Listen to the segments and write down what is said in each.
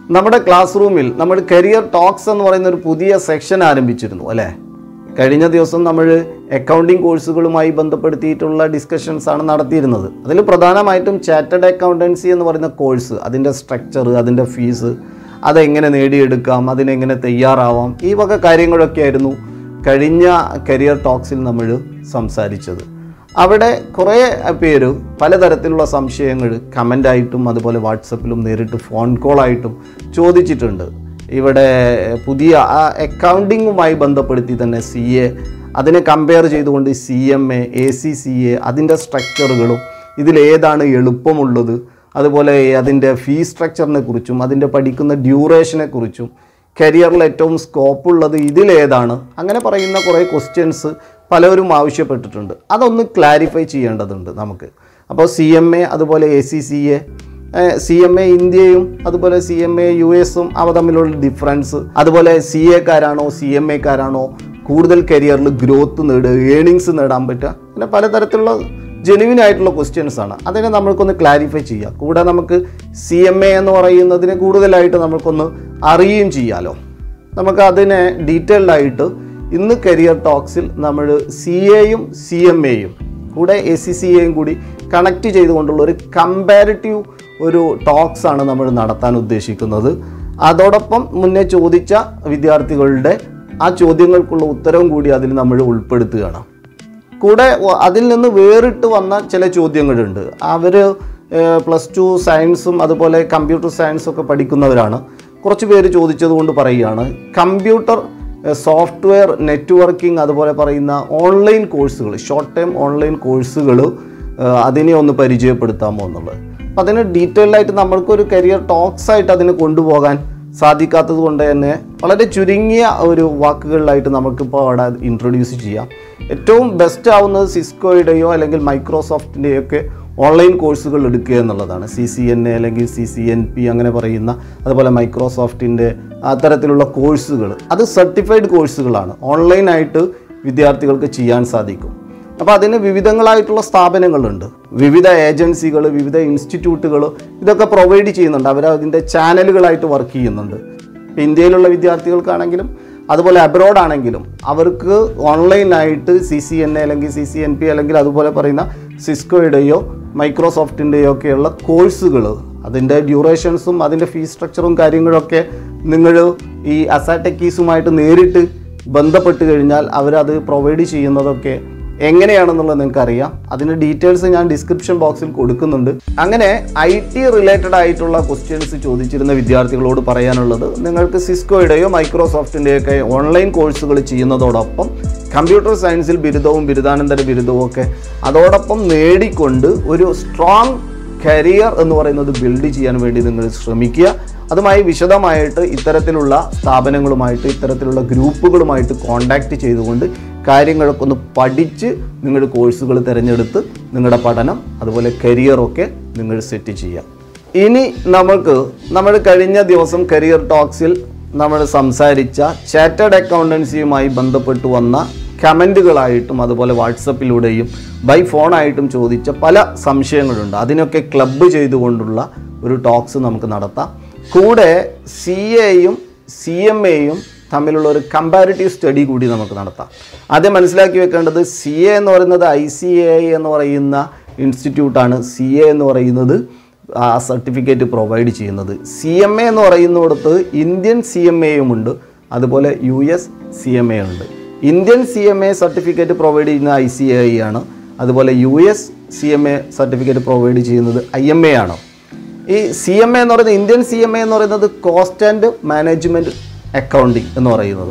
നമ്മുടെ ക്ലാസ് റൂമിൽ നമ്മൾ കരിയർ ടോക്സ് എന്ന് പറയുന്ന ഒരു പുതിയ സെക്ഷൻ ആരംഭിച്ചിരുന്നു അല്ലേ കഴിഞ്ഞ ദിവസം നമ്മൾ അക്കൗണ്ടിങ് കോഴ്സുകളുമായി ബന്ധപ്പെടുത്തിയിട്ടുള്ള ഡിസ്കഷൻസ് ആണ് നടത്തിയിരുന്നത് അതിൽ പ്രധാനമായിട്ടും ചാറ്റഡ് അക്കൗണ്ടൻസി എന്ന് പറയുന്ന കോഴ്സ് അതിൻ്റെ സ്ട്രക്ചർ അതിൻ്റെ ഫീസ് അതെങ്ങനെ നേടിയെടുക്കാം അതിനെങ്ങനെ തയ്യാറാവാം ഈ വക കാര്യങ്ങളൊക്കെ ആയിരുന്നു കഴിഞ്ഞ കരിയർ ടോക്സിൽ നമ്മൾ സംസാരിച്ചത് അവിടെ കുറേ പേര് പലതരത്തിലുള്ള സംശയങ്ങൾ കമൻ്റായിട്ടും അതുപോലെ വാട്സപ്പിലും നേരിട്ട് ഫോൺ കോളായിട്ടും ചോദിച്ചിട്ടുണ്ട് ഇവിടെ പുതിയ ആ അക്കൗണ്ടിങ്ങുമായി ബന്ധപ്പെടുത്തി തന്നെ സി എ അതിനെ കമ്പയർ ചെയ്തുകൊണ്ട് C M A A C C A അതിൻ്റെ സ്ട്രക്ചറുകളും ഇതിലേതാണ് എളുപ്പമുള്ളത് അതുപോലെ അതിൻ്റെ ഫീ സ്ട്രക്ചറിനെ കുറിച്ചും അതിൻ്റെ പഠിക്കുന്ന ഡ്യൂറേഷനെ കുറിച്ചും കരിയറിൽ ഏറ്റവും സ്കോപ്പ് ഉള്ളത് ഇതിലേതാണ് അങ്ങനെ പറയുന്ന കുറേ ക്വസ്റ്റ്യൻസ് പലവരും ആവശ്യപ്പെട്ടിട്ടുണ്ട് അതൊന്ന് ക്ലാരിഫൈ ചെയ്യേണ്ടതുണ്ട് നമുക്ക് അപ്പോൾ സി എം എ അതുപോലെ A C C A C M A ഇന്ത്യയും അതുപോലെ സി എം എ യു എസും അവ തമ്മിലുള്ള ഡിഫറൻസ് അതുപോലെ സി എക്കാരാണോ സി എം എക്കാരാണോ കൂടുതൽ കരിയറിൽ ഗ്രോത്ത് നേടുക ഏണിങ്സ് നേടാൻ പറ്റുക അങ്ങനെ പലതരത്തിലുള്ള ജെനുവിൻ ആയിട്ടുള്ള ക്വസ്റ്റ്യൻസ് ആണ് അതിനെ നമ്മൾക്കൊന്ന് ക്ലാരിഫൈ ചെയ്യാം കൂടെ നമുക്ക് സി എം എ എന്ന് പറയുന്നതിനെ കൂടുതലായിട്ട് നമുക്കൊന്ന് അറിയുകയും ചെയ്യാലോ നമുക്ക് അതിനെ ഡീറ്റെയിൽഡ് ആയിട്ട് ഇന്ന് കരിയർ ടോക്സിൽ നമ്മൾ സി എയും സി എം എയും കൂടെ എ സി സി എയും കൂടി കണക്ട് ചെയ്തുകൊണ്ടുള്ള ഒരു കമ്പാരിറ്റീവ് ഒരു ടോക്സ് ആണ് നമ്മൾ നടത്താൻ ഉദ്ദേശിക്കുന്നത് അതോടൊപ്പം മുന്നേ ചോദിച്ച വിദ്യാർത്ഥികളുടെ ആ ചോദ്യങ്ങൾക്കുള്ള ഉത്തരവും കൂടി അതിൽ നമ്മൾ ഉൾപ്പെടുത്തുകയാണ് കൂടെ വ- അതിൽ നിന്ന് വേറിട്ട് വന്ന ചില ചോദ്യങ്ങളുണ്ട് അവർ പ്ലസ് ടു സയൻസും അതുപോലെ കമ്പ്യൂട്ടർ സയൻസും ഒക്കെ പഠിക്കുന്നവരാണ് കുറച്ച് പേര് ചോദിച്ചത് കൊണ്ട് പറയുകയാണ് കമ്പ്യൂട്ടർ സോഫ്റ്റ്വെയർ നെറ്റ്വർക്കിംഗ് അതുപോലെ പറയുന്ന ഓൺലൈൻ കോഴ്സുകൾ ഷോർട്ട് ടൈം ഓൺലൈൻ കോഴ്സുകൾ അതിനെ ഒന്ന് പരിചയപ്പെടുത്താമോ എന്നുള്ളത് അപ്പം അതിന് ഡീറ്റെയിൽഡ് ആയിട്ട് നമ്മൾക്കൊരു കരിയർ ടോക്സ് ആയിട്ട് അതിനെ കൊണ്ടുപോകാൻ സാധിക്കാത്തത് കൊണ്ട് തന്നെ വളരെ ചുരുങ്ങിയ ഒരു വാക്കുകളിലായിട്ട് നമുക്കിപ്പോൾ അവിടെ ഇൻട്രൊഡ്യൂസ് ചെയ്യാം ഏറ്റവും ബെസ്റ്റ് ആവുന്നത് സിസ്കോയുടെയോ അല്ലെങ്കിൽ മൈക്രോസോഫ്റ്റിൻ്റെയോ ഒക്കെ ഓൺലൈൻ കോഴ്സുകൾ എടുക്കുക എന്നുള്ളതാണ് സി സി എൻ എ അല്ലെങ്കിൽ സി സി എൻ പി അങ്ങനെ പറയുന്ന അതുപോലെ മൈക്രോസോഫ്റ്റിൻ്റെ അത്തരത്തിലുള്ള കോഴ്സുകൾ അത് സർട്ടിഫൈഡ് കോഴ്സുകളാണ് ഓൺലൈനായിട്ട് വിദ്യാർത്ഥികൾക്ക് ചെയ്യാൻ സാധിക്കും അപ്പോൾ അതിന് വിവിധങ്ങളായിട്ടുള്ള സ്ഥാപനങ്ങളുണ്ട് വിവിധ ഏജൻസികൾ വിവിധ ഇൻസ്റ്റിറ്റ്യൂട്ടുകൾ ഇതൊക്കെ പ്രൊവൈഡ് ചെയ്യുന്നുണ്ട് അവർ അതിൻ്റെ ചാനലുകളായിട്ട് വർക്ക് ചെയ്യുന്നുണ്ട് ഇപ്പം ഇന്ത്യയിലുള്ള വിദ്യാർത്ഥികൾക്കാണെങ്കിലും അതുപോലെ അബ്രോഡ് ആണെങ്കിലും അവർക്ക് ഓൺലൈനായിട്ട് സി സി എൻ എ അല്ലെങ്കിൽ സി സി എൻ പി അല്ലെങ്കിൽ അതുപോലെ പറയുന്ന സിസ്കോയുടെയോ മൈക്രോസോഫ്റ്റിൻ്റെയോ ഒക്കെയുള്ള കോഴ്സുകൾ അതിൻ്റെ ഡ്യൂറേഷൻസും അതിൻ്റെ ഫീസ് സ്ട്രക്ചറും കാര്യങ്ങളൊക്കെ നിങ്ങൾ ഈ അസാടെക്കീസുമായിട്ട് നേരിട്ട് ബന്ധപ്പെട്ട് കഴിഞ്ഞാൽ അവരത് പ്രൊവൈഡ് ചെയ്യുന്നതൊക്കെ എങ്ങനെയാണെന്നുള്ളത് നിങ്ങൾക്ക് അറിയാം അതിൻ്റെ ഡീറ്റെയിൽസ് ഞാൻ ഡിസ്ക്രിപ്ഷൻ ബോക്സിൽ കൊടുക്കുന്നുണ്ട് അങ്ങനെ ഐ ടി റിലേറ്റഡ് ആയിട്ടുള്ള ക്വസ്റ്റ്യൻസ് ചോദിച്ചിരുന്ന വിദ്യാർത്ഥികളോട് പറയാനുള്ളത് നിങ്ങൾക്ക് സിസ്കോയുടെയോ മൈക്രോസോഫ്റ്റിൻ്റെയോ ഒക്കെ ഓൺലൈൻ കോഴ്സുകൾ ചെയ്യുന്നതോടൊപ്പം കമ്പ്യൂട്ടർ സയൻസിൽ ബിരുദവും ബിരുദാനന്തര ബിരുദവും ഒക്കെ അതോടൊപ്പം നേടിക്കൊണ്ട് ഒരു സ്ട്രോങ് കരിയർ എന്ന് പറയുന്നത് ബിൽഡ് ചെയ്യാൻ വേണ്ടി നിങ്ങൾ ശ്രമിക്കുക അതുമായി വിശദമായിട്ട് ഇത്തരത്തിലുള്ള സ്ഥാപനങ്ങളുമായിട്ട് ഇത്തരത്തിലുള്ള ഗ്രൂപ്പുകളുമായിട്ട് കോണ്ടാക്ട് ചെയ്തുകൊണ്ട് കാര്യങ്ങളൊക്കെ ഒന്ന് പഠിച്ച് നിങ്ങളുടെ കോഴ്സുകൾ തിരഞ്ഞെടുത്ത് നിങ്ങളുടെ പഠനം അതുപോലെ കരിയറൊക്കെ നിങ്ങൾ സെറ്റ് ചെയ്യാം ഇനി നമുക്ക് നമ്മൾ കഴിഞ്ഞ ദിവസം കരിയർ ടോക്സിൽ നമ്മൾ സംസാരിച്ച ചാറ്റഡ് അക്കൗണ്ടൻസിയുമായി ബന്ധപ്പെട്ട് വന്ന കമൻറ്റുകളായിട്ടും അതുപോലെ വാട്സപ്പിലൂടെയും ബൈ ഫോണായിട്ടും ചോദിച്ച പല സംശയങ്ങളുണ്ട് അതിനൊക്കെ ക്ലബ്ബ് ചെയ്തുകൊണ്ടുള്ള ഒരു ടോക്സ് നമുക്ക് നടത്താം കൂടെ സി എയും സി എം എയും തമ്മിലുള്ള ഒരു കമ്പാരിറ്റീവ് സ്റ്റഡി കൂടി നമുക്ക് നടത്താം ആദ്യം മനസ്സിലാക്കി വെക്കേണ്ടത് സി എ എന്ന് പറയുന്നത് ഐ സി എ എന്ന് പറയുന്ന ഇൻസ്റ്റിറ്റ്യൂട്ടാണ് സി എ എന്ന് പറയുന്നത് ആ സർട്ടിഫിക്കറ്റ് പ്രൊവൈഡ് ചെയ്യുന്നത് സി എം എ എന്ന് പറയുന്നിടത്ത് ഇന്ത്യൻ സി എം എയും ഉണ്ട് അതുപോലെ U S C M A ഉണ്ട് Indian C M A certificate provide ചെയ്യുന്ന ഐ സി ഐ ആണ് അതുപോലെ U S C M A certificate provide ചെയ്യുന്നത് ഐ എം എ ആണ് ഈ സി എം എ എന്ന് പറയുന്നത് ഇന്ത്യൻ സി എം എ എന്ന് പറയുന്നത് കോസ്റ്റ് ആൻഡ് മാനേജ്മെൻറ്റ് അക്കൗണ്ടിങ് എന്ന് പറയുന്നത്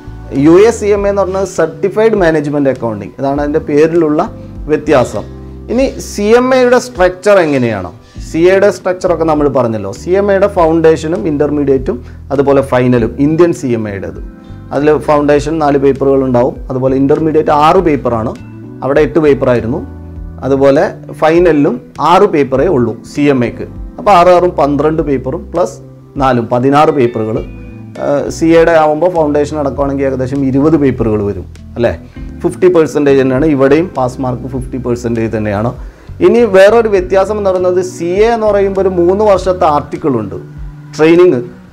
U S C M A എന്ന് പറയുന്നത് സർട്ടിഫൈഡ് മാനേജ്മെൻറ്റ് അക്കൗണ്ടിങ് ഇതാണ് അതിൻ്റെ പേരിലുള്ള വ്യത്യാസം ഇനി സി എം എയുടെ സ്ട്രക്ചർ എങ്ങനെയാണ് സി എയുടെ സ്ട്രക്ചറൊക്കെ നമ്മൾ പറഞ്ഞല്ലോ സി എം എയുടെ ഫൗണ്ടേഷനും ഇൻ്റർമീഡിയറ്റും അതുപോലെ ഫൈനലും ഇന്ത്യൻ സി എം എയുടേത് അതിൽ ഫൗണ്ടേഷൻ നാല് പേപ്പറുകൾ ഉണ്ടാവും അതുപോലെ ഇൻ്റർമീഡിയറ്റ് ആറ് പേപ്പറാണ് അവിടെ എട്ട് പേപ്പറായിരുന്നു അതുപോലെ ഫൈനലിലും ആറ് പേപ്പറേ ഉള്ളൂ സി എം എക്ക് അപ്പോൾ ആറ് ആറും പന്ത്രണ്ട് പേപ്പറും പ്ലസ് നാലും പതിനാറ് പേപ്പറുകൾ സി എയുടെ ആകുമ്പോൾ ഫൗണ്ടേഷൻ അടക്കമാണെങ്കിൽ ഏകദേശം ഇരുപത് പേപ്പറുകൾ വരും അല്ലേ ഫിഫ്റ്റി പെർസെൻറ്റേജ് തന്നെയാണ് ഇവിടെയും പാസ് മാർക്ക് ഫിഫ്റ്റി പെർസെൻറ്റേജ് തന്നെയാണ് ഇനി വേറൊരു വ്യത്യാസം എന്ന് പറയുന്നത് സി എ എന്ന് പറയുമ്പോൾ ഒരു മൂന്ന് വർഷത്തെ ആർട്ടിക്കിൾ ഉണ്ട് ട്രെയിനിങ്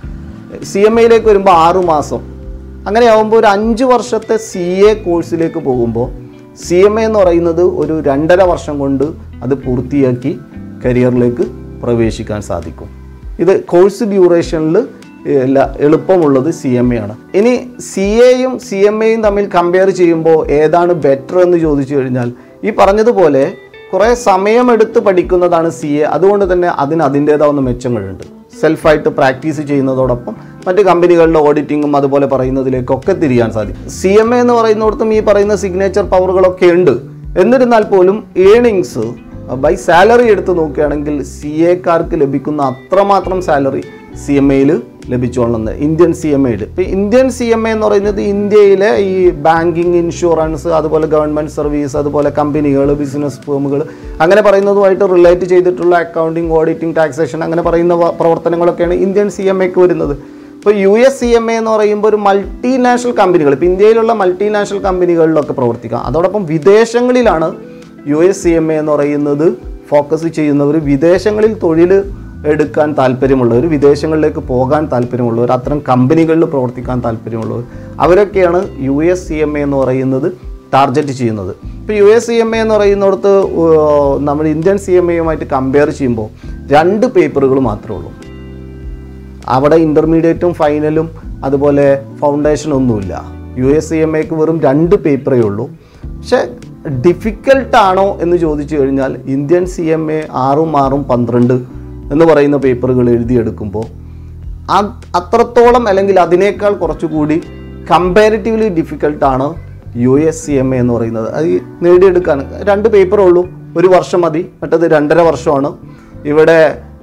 സി എം എയിലേക്ക് വരുമ്പോൾ ആറു മാസം അങ്ങനെ ആകുമ്പോൾ ഒരു അഞ്ച് വർഷത്തെ സി എ കോഴ്സിലേക്ക് പോകുമ്പോൾ സി എം എ എന്ന് പറയുന്നത് ഒരു രണ്ടര വർഷം കൊണ്ട് അത് പൂർത്തിയാക്കി കരിയറിലേക്ക് പ്രവേശിക്കാൻ സാധിക്കും ഇത് കോഴ്സ് ഡ്യൂറേഷനിൽ എളുപ്പമുള്ളത് സി എം എ ആണ് ഇനി സി എയും സി എം എയും തമ്മിൽ കമ്പയർ ചെയ്യുമ്പോൾ ഏതാണ് ബെറ്റർ എന്ന് ചോദിച്ചു കഴിഞ്ഞാൽ ഈ പറഞ്ഞതുപോലെ കുറേ സമയമെടുത്ത് പഠിക്കുന്നതാണ് സി എ അതുകൊണ്ട് തന്നെ അതിന് അതിൻ്റേതാവുന്ന മെച്ചങ്ങളുണ്ട് സെൽഫായിട്ട് പ്രാക്ടീസ് ചെയ്യുന്നതോടൊപ്പം മറ്റ് കമ്പനികളുടെ ഓഡിറ്റിങ്ങും അതുപോലെ പറയുന്നതിലേക്കൊക്കെ തിരിയാൻ സാധിക്കും സി എം എ എന്ന് പറയുന്നിടത്തും ഈ പറയുന്ന സിഗ്നേച്ചർ പവറുകളൊക്കെ ഉണ്ട് എന്നിരുന്നാൽ പോലും ഏണിങ്സ് ബൈ സാലറി എടുത്ത് നോക്കുകയാണെങ്കിൽ സി എക്കാർക്ക് ലഭിക്കുന്ന അത്രമാത്രം സാലറി സി എം എയിൽ ലഭിച്ചോളുന്നത് ഇന്ത്യൻ സി എം എയിൽ ഇപ്പം ഇന്ത്യൻ സി എം എ എന്ന് പറയുന്നത് ഇന്ത്യയിലെ ഈ ബാങ്കിങ് ഇൻഷുറൻസ് അതുപോലെ ഗവൺമെൻറ് സർവീസ് അതുപോലെ കമ്പനികൾ ബിസിനസ് ഫേമുകൾ അങ്ങനെ പറയുന്നതുമായിട്ട് റിലേറ്റ് ചെയ്തിട്ടുള്ള അക്കൗണ്ടിങ് ഓഡിറ്റിംഗ് ടാക്സേഷൻ അങ്ങനെ പറയുന്ന വ- പ്രവർത്തനങ്ങളൊക്കെയാണ് ഇന്ത്യൻ സി എം എക്ക് വരുന്നത് ഇപ്പോൾ U S C M A എന്ന് പറയുമ്പോൾ ഒരു മൾട്ടിനാഷണൽ കമ്പനികൾ ഇപ്പോൾ ഇന്ത്യയിലുള്ള മൾട്ടിനാഷണൽ കമ്പനികളിലൊക്കെ പ്രവർത്തിക്കാം അതോടൊപ്പം വിദേശങ്ങളിലാണ് U S C M A എന്ന് പറയുന്നത് ഫോക്കസ് ചെയ്യുന്നവർ വിദേശങ്ങളിൽ തൊഴിൽ എടുക്കാൻ താല്പര്യമുള്ളവർ വിദേശങ്ങളിലേക്ക് പോകാൻ താല്പര്യമുള്ളവർ അത്തരം കമ്പനികളിൽ പ്രവർത്തിക്കാൻ താല്പര്യമുള്ളവർ അവരൊക്കെയാണ് U S C M A എന്ന് പറയുന്നത് ടാർഗറ്റ് ചെയ്യുന്നത് ഇപ്പോൾ U S C M A എന്ന് പറയുന്നിടത്ത് ഏർ, നമ്മുടെ ഇന്ത്യൻ സി എം എയുമായിട്ട് കമ്പയർ ചെയ്യുമ്പോൾ രണ്ട് പേപ്പറുകൾ മാത്രമേ ഉള്ളൂ അവിടെ ഇൻ്റർമീഡിയറ്റും ഫൈനലും അതുപോലെ ഫൗണ്ടേഷൻ ഒന്നുമില്ല യു എസ് സി എം എക്ക് വെറും രണ്ട് പേപ്പറേ ഉള്ളൂ പക്ഷേ ഡിഫിക്കൽട്ടാണോ എന്ന് ചോദിച്ചു കഴിഞ്ഞാൽ ഇന്ത്യൻ സി എം എ ആറും ആറും പന്ത്രണ്ട് എന്ന് പറയുന്ന പേപ്പറുകൾ എഴുതിയെടുക്കുമ്പോൾ അത് അത്രത്തോളം അല്ലെങ്കിൽ അതിനേക്കാൾ കുറച്ചുകൂടി കമ്പാരിറ്റീവ്ലി ഡിഫിക്കൽട്ടാണ് U S C M A എന്ന് പറയുന്നത് അത് ഈ നേടിയെടുക്കാൻ രണ്ട് പേപ്പറേ ഉള്ളൂ ഒരു വർഷം മതി മറ്റത് രണ്ടര വർഷമാണ് ഇവിടെ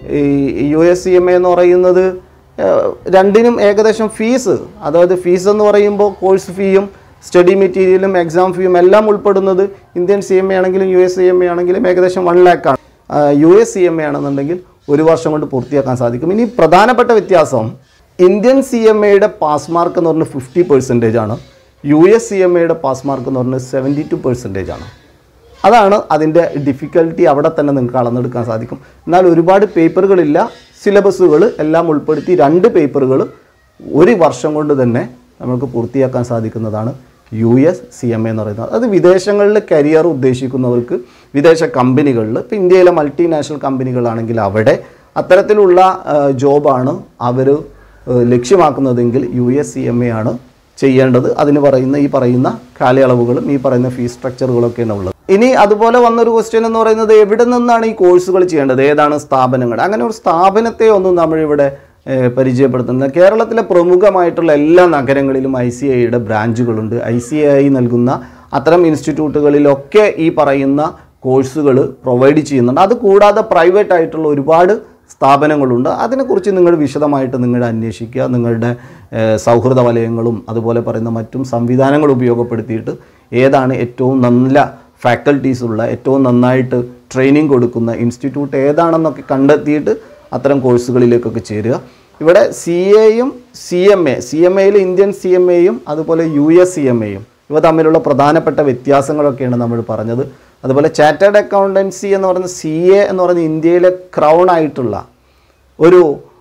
ഈ U S C M A എന്ന് പറയുന്നത് ഏഹ്, രണ്ടിനും ഏകദേശം ഫീസ് അതായത് ഫീസ് എന്ന് പറയുമ്പോൾ കോഴ്സ് ഫീയും സ്റ്റഡി മെറ്റീരിയലും എക്സാം ഫീയും എല്ലാം ഉൾപ്പെടുന്നത് ഇന്ത്യൻ സി എം എ ആണെങ്കിലും U S C M A ആണെങ്കിലും ഏകദേശം വൺ ലാക്കാണ് U S C M A ആണെന്നുണ്ടെങ്കിൽ ഒരു വർഷം കൊണ്ട് പൂർത്തിയാക്കാൻ സാധിക്കും ഇനി പ്രധാനപ്പെട്ട വ്യത്യാസം ഇന്ത്യൻ സി എം എയുടെ പാസ് മാർക്ക് എന്ന് പറഞ്ഞാൽ ഫിഫ്റ്റി പെർസെൻറ്റേജ് ആണ് യു എസ് സി എം എയുടെ പാസ് മാർക്ക് എന്ന് പറഞ്ഞാൽ സെവൻറ്റി ടു പെർസെൻറ്റേജ് ആണ് അതാണ് അതിൻ്റെ ഡിഫിക്കൽട്ടി അവിടെ തന്നെ നിങ്ങൾക്ക് അളന്നെടുക്കാൻ സാധിക്കും എന്നാൽ ഒരുപാട് പേപ്പറുകളില്ല സിലബസുകൾ എല്ലാം ഉൾപ്പെടുത്തി രണ്ട് പേപ്പറുകൾ ഒരു വർഷം കൊണ്ട് തന്നെ നമുക്ക് പൂർത്തിയാക്കാൻ സാധിക്കുന്നതാണ് U S C M A എന്ന് പറയുന്നത് അത് വിദേശങ്ങളിൽ കരിയർ ഉദ്ദേശിക്കുന്നവർക്ക് വിദേശ കമ്പനികളിൽ ഇപ്പോൾ ഇന്ത്യയിലെ മൾട്ടിനാഷണൽ കമ്പനികളാണെങ്കിൽ അവിടെ അത്തരത്തിലുള്ള ആ, ജോബാണ് അവർ ലക്ഷ്യമാക്കുന്നതെങ്കിൽ U S C M A ആണ് ചെയ്യേണ്ടത് അതിന് പറയുന്ന ഈ പറയുന്ന കാലയളവുകളും ഈ പറയുന്ന ഫീസ് സ്ട്രക്ചറുകളൊക്കെയാണ് ഉള്ളത് ഇനി അതുപോലെ വന്നൊരു ക്വസ്റ്റ്യൻ എന്ന് പറയുന്നത് എവിടെ നിന്നാണ് ഈ കോഴ്സുകൾ ചെയ്യേണ്ടത് ഏതാണ് സ്ഥാപനങ്ങൾ അങ്ങനെ ഒരു സ്ഥാപനത്തെ ഒന്നും നമ്മളിവിടെ ഏഹ്, പരിചയപ്പെടുത്തുന്നത് കേരളത്തിലെ പ്രമുഖമായിട്ടുള്ള എല്ലാ നഗരങ്ങളിലും ഐ സി ഐയുടെ ബ്രാഞ്ചുകളുണ്ട് ഐ സി ഐ നൽകുന്ന അത്തരം ഇൻസ്റ്റിറ്റ്യൂട്ടുകളിലൊക്കെ ഈ പറയുന്ന കോഴ്സുകൾ പ്രൊവൈഡ് ചെയ്യുന്നുണ്ട് അത് കൂടാതെ പ്രൈവറ്റ് ആയിട്ടുള്ള ഒരുപാട് സ്ഥാപനങ്ങളുണ്ട് അതിനെക്കുറിച്ച് നിങ്ങൾ വിശദമായിട്ട് നിങ്ങൾ അന്വേഷിക്കുക നിങ്ങളുടെ ഏഹ്, സൗഹൃദ വലയങ്ങളും അതുപോലെ പറയുന്ന മറ്റും സംവിധാനങ്ങൾ ഉപയോഗപ്പെടുത്തിയിട്ട് ഏതാണ് ഏറ്റവും നല്ല ഫാക്കൽറ്റീസ് ഉള്ള ഏറ്റവും നന്നായിട്ട് ട്രെയിനിങ് കൊടുക്കുന്ന ഇൻസ്റ്റിറ്റ്യൂട്ട് ഏതാണെന്നൊക്കെ കണ്ടെത്തിയിട്ട് അത്തരം കോഴ്സുകളിലേക്കൊക്കെ ചേരുക ഇവിടെ സി എയും C M A C M എയിൽ ഇന്ത്യൻ സി എം എയും അതുപോലെ യു എസ് സി എം എയും ഇവ തമ്മിലുള്ള പ്രധാനപ്പെട്ട വ്യത്യാസങ്ങളൊക്കെയാണ് നമ്മൾ പറഞ്ഞത് അതുപോലെ ചാറ്റേഡ് അക്കൗണ്ടൻസി എന്ന് പറയുന്ന സി എ എന്ന് പറയുന്ന ഇന്ത്യയിലെ ക്രൗൺ ആയിട്ടുള്ള ഒരു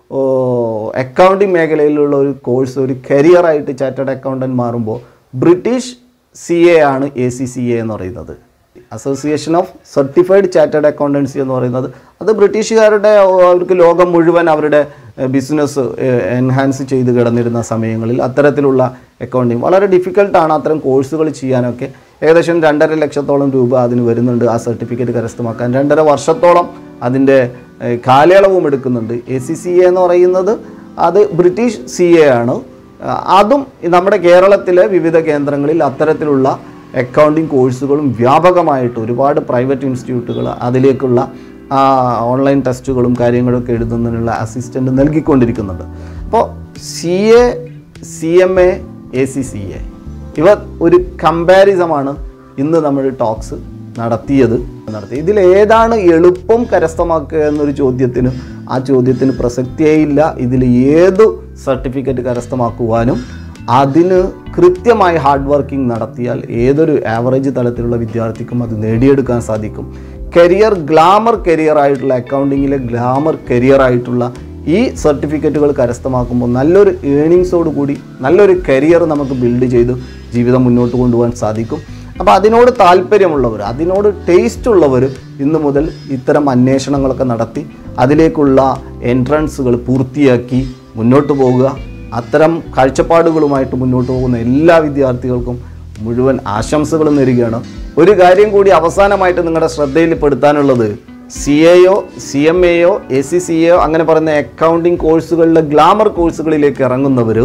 അക്കൗണ്ടിങ് മേഖലയിലുള്ള ഒരു കോഴ്സ് ഒരു കരിയറായിട്ട് ചാറ്റേഡ് അക്കൗണ്ടൻറ്റ് മാറുമ്പോൾ ബ്രിട്ടീഷ് സി എ ആണ് എ സി സി എ എന്ന് പറയുന്നത് അസോസിയേഷൻ ഓഫ് സർട്ടിഫൈഡ് ചാറ്റേഡ് അക്കൗണ്ടൻസി എന്ന് പറയുന്നത് അത് ബ്രിട്ടീഷുകാരുടെ ഓ, അവർക്ക് ലോകം മുഴുവൻ അവരുടെ ബിസിനസ് എൻഹാൻസ് ചെയ്ത് കിടന്നിരുന്ന സമയങ്ങളിൽ അത്തരത്തിലുള്ള അക്കൗണ്ടിങ് വളരെ ഡിഫിക്കൽട്ടാണ് അത്തരം കോഴ്സുകൾ ചെയ്യാനൊക്കെ ഏകദേശം രണ്ടര ലക്ഷത്തോളം രൂപ അതിന് വരുന്നുണ്ട് ആ സർട്ടിഫിക്കറ്റ് കരസ്ഥമാക്കാൻ രണ്ടര വർഷത്തോളം അതിൻ്റെ ഏഹ്, കാലയളവും എടുക്കുന്നുണ്ട് എ സി സി എ എന്ന് പറയുന്നത് അത് ബ്രിട്ടീഷ് സി എ ആണ് ആ, അതും നമ്മുടെ കേരളത്തിലെ വിവിധ കേന്ദ്രങ്ങളിൽ അത്തരത്തിലുള്ള അക്കൗണ്ടിങ് കോഴ്സുകളും വ്യാപകമായിട്ട് ഒരുപാട് പ്രൈവറ്റ് ഇൻസ്റ്റിറ്റ്യൂട്ടുകൾ അതിലേക്കുള്ള ആ, ഓൺലൈൻ ടെസ്റ്റുകളും കാര്യങ്ങളൊക്കെ എഴുതുന്നതിനുള്ള അസിസ്റ്റൻ്റ് നൽകിക്കൊണ്ടിരിക്കുന്നുണ്ട് അപ്പോൾ C A C M A A C C A ഇവ ഒരു കമ്പാരിസമാണ് ഇന്ന് നമ്മൾ ടോക്സ് നടത്തിയത് നടത്തി ഇതിൽ ഏതാണ് എളുപ്പം കരസ്ഥമാക്കുക എന്നൊരു ചോദ്യത്തിന് ആ ചോദ്യത്തിന് പ്രസക്തിയേയില്ല ഇതിൽ ഏത് സർട്ടിഫിക്കറ്റ് കരസ്ഥമാക്കുവാനും അതിന് കൃത്യമായി ഹാർഡ് വർക്കിംഗ് നടത്തിയാൽ ഏതൊരു ആവറേജ് തലത്തിലുള്ള വിദ്യാർത്ഥിക്കും അത് നേടിയെടുക്കാൻ സാധിക്കും കരിയർ ഗ്ലാമർ കരിയർ ആയിട്ടുള്ള അക്കൗണ്ടിങ്ങിലെ ഗ്ലാമർ കരിയർ ആയിട്ടുള്ള ഈ സർട്ടിഫിക്കറ്റുകൾ കരസ്ഥമാക്കുമ്പോൾ നല്ലൊരു ഏണിങ്സോട് കൂടി നല്ലൊരു കരിയർ നമുക്ക് ബിൽഡ് ചെയ്ത് ജീവിതം മുന്നോട്ട് കൊണ്ടുപോകാൻ സാധിക്കും അപ്പോൾ അതിനോട് താല്പര്യമുള്ളവർ അതിനോട് ടേസ്റ്റ് ഉള്ളവർ ഇന്നു മുതൽ ഇത്തരം അന്വേഷണങ്ങളൊക്കെ നടത്തി അതിലേക്കുള്ള എൻട്രൻസുകൾ പൂർത്തിയാക്കി മുന്നോട്ട് പോകുക അത്തരം കാഴ്ചപ്പാടുകളുമായിട്ട് മുന്നോട്ട് പോകുന്ന എല്ലാ വിദ്യാർത്ഥികൾക്കും മുഴുവൻ ആശംസകളും നേരുകയാണ് ഒരു കാര്യം കൂടി അവസാനമായിട്ട് നിങ്ങളുടെ ശ്രദ്ധയിൽപ്പെടുത്താനുള്ളത് സി എയോ സി എം എയോ എ സി സി എയോ അങ്ങനെ പറയുന്ന അക്കൗണ്ടിങ് കോഴ്സുകളിലെ ഗ്ലാമർ കോഴ്സുകളിലേക്ക് ഇറങ്ങുന്നവർ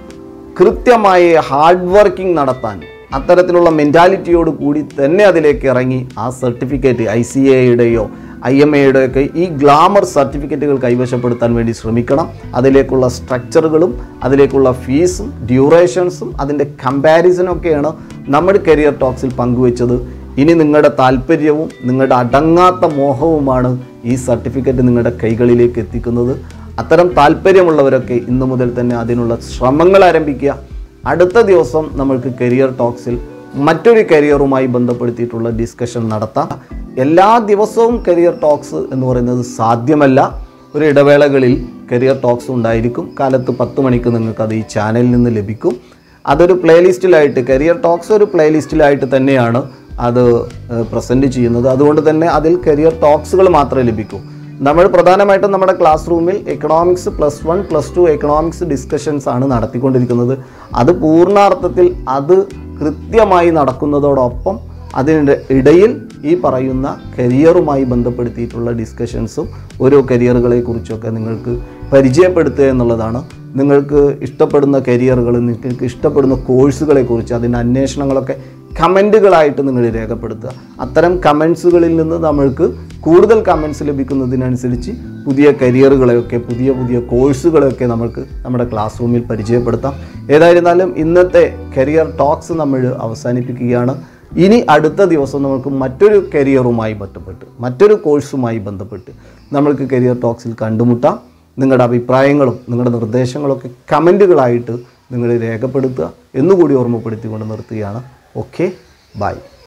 കൃത്യമായി ഹാർഡ് വർക്കിംഗ് നടത്താൻ അത്തരത്തിലുള്ള മെൻറ്റാലിറ്റിയോട് കൂടി തന്നെ അതിലേക്ക് ഇറങ്ങി ആ സർട്ടിഫിക്കറ്റ് ഐ സി എയുടെയോ ഐ എം എയുടെ ഒക്കെ ഈ ഗ്ലാമർ സർട്ടിഫിക്കറ്റുകൾ കൈവശപ്പെടുത്താൻ വേണ്ടി ശ്രമിക്കണം അതിലേക്കുള്ള സ്ട്രക്ചറുകളും അതിലേക്കുള്ള ഫീസും ഡ്യൂറേഷൻസും അതിൻ്റെ കമ്പാരിസനും ഒക്കെയാണ് നമ്മുടെ കരിയർ ടോക്സിൽ പങ്കുവെച്ചത് ഇനി നിങ്ങളുടെ താല്പര്യവും നിങ്ങളുടെ അടങ്ങാത്ത മോഹവുമാണ് ഈ സർട്ടിഫിക്കറ്റ് നിങ്ങളുടെ കൈകളിലേക്ക് എത്തിക്കുന്നത് അത്തരം താല്പര്യമുള്ളവരൊക്കെ ഇന്നു മുതൽ തന്നെ അതിനുള്ള ശ്രമങ്ങൾ ആരംഭിക്കുക അടുത്ത ദിവസം നമ്മൾക്ക് കരിയർ ടോക്സിൽ മറ്റൊരു കരിയറുമായി ബന്ധപ്പെടുത്തിയിട്ടുള്ള ഡിസ്കഷൻ നടത്താം എല്ലാ ദിവസവും കരിയർ ടോക്സ് എന്ന് പറയുന്നത് സാധ്യമല്ല ഒരു ഇടവേളകളിൽ കരിയർ ടോക്സ് ഉണ്ടായിരിക്കും കാലത്ത് പത്ത് മണിക്ക് നിങ്ങൾക്ക് അത് ഈ ചാനലിൽ നിന്ന് ലഭിക്കും അതൊരു പ്ലേലിസ്റ്റിലായിട്ട് കരിയർ ടോക്സ് ഒരു പ്ലേലിസ്റ്റിലായിട്ട് തന്നെയാണ് അത് പ്രസൻറ്റ് ചെയ്യുന്നത് അതുകൊണ്ട് തന്നെ അതിൽ കരിയർ ടോക്സുകൾ മാത്രമേ ലഭിക്കൂ നമ്മൾ പ്രധാനമായിട്ടും നമ്മുടെ ക്ലാസ് റൂമിൽ economics plus one plus two economics discussions ആണ് നടത്തിക്കൊണ്ടിരിക്കുന്നത് അത് പൂർണ്ണാർത്ഥത്തിൽ അത് കൃത്യമായി നടക്കുന്നതോടൊപ്പം അതിൻ്റെ ഇടയിൽ ഈ പറയുന്ന കരിയറുമായി ബന്ധപ്പെടുത്തിയിട്ടുള്ള ഡിസ്കഷൻസും ഓരോ കരിയറുകളെ കുറിച്ചൊക്കെ നിങ്ങൾക്ക് പരിചയപ്പെടുത്തുക എന്നുള്ളതാണ് നിങ്ങൾക്ക് ഇഷ്ടപ്പെടുന്ന കരിയറുകൾ നിങ്ങൾക്ക് ഇഷ്ടപ്പെടുന്ന കോഴ്സുകളെ കുറിച്ച് അതിൻ്റെ അന്വേഷണങ്ങളൊക്കെ കമൻറ്റുകളായിട്ട് നിങ്ങൾ രേഖപ്പെടുത്തുക അത്തരം കമൻസുകളിൽ നിന്ന് നമ്മൾക്ക് കൂടുതൽ കമൻസ് ലഭിക്കുന്നതിനനുസരിച്ച് പുതിയ കരിയറുകളെയൊക്കെ പുതിയ പുതിയ കോഴ്സുകളെയൊക്കെ നമുക്ക് നമ്മുടെ ക്ലാസ് റൂമിൽ പരിചയപ്പെടുത്താം ഏതായിരുന്നാലും ഇന്നത്തെ കരിയർ ടോക്സ് നമ്മൾ അവസാനിപ്പിക്കുകയാണ് ഇനി അടുത്ത ദിവസം നമുക്ക് മറ്റൊരു കരിയറുമായി ബന്ധപ്പെട്ട് മറ്റൊരു കോഴ്സുമായി ബന്ധപ്പെട്ട് നമ്മൾക്ക് കരിയർ ടോക്സിൽ കണ്ടുമുട്ടാം നിങ്ങളുടെ അഭിപ്രായങ്ങളും നിങ്ങളുടെ നിർദ്ദേശങ്ങളൊക്കെ കമൻറ്റുകളായിട്ട് നിങ്ങൾ രേഖപ്പെടുത്തുക എന്നുകൂടി ഓർമ്മപ്പെടുത്തിക്കൊണ്ട് നിർത്തുകയാണ് ഓക്കെ ബൈ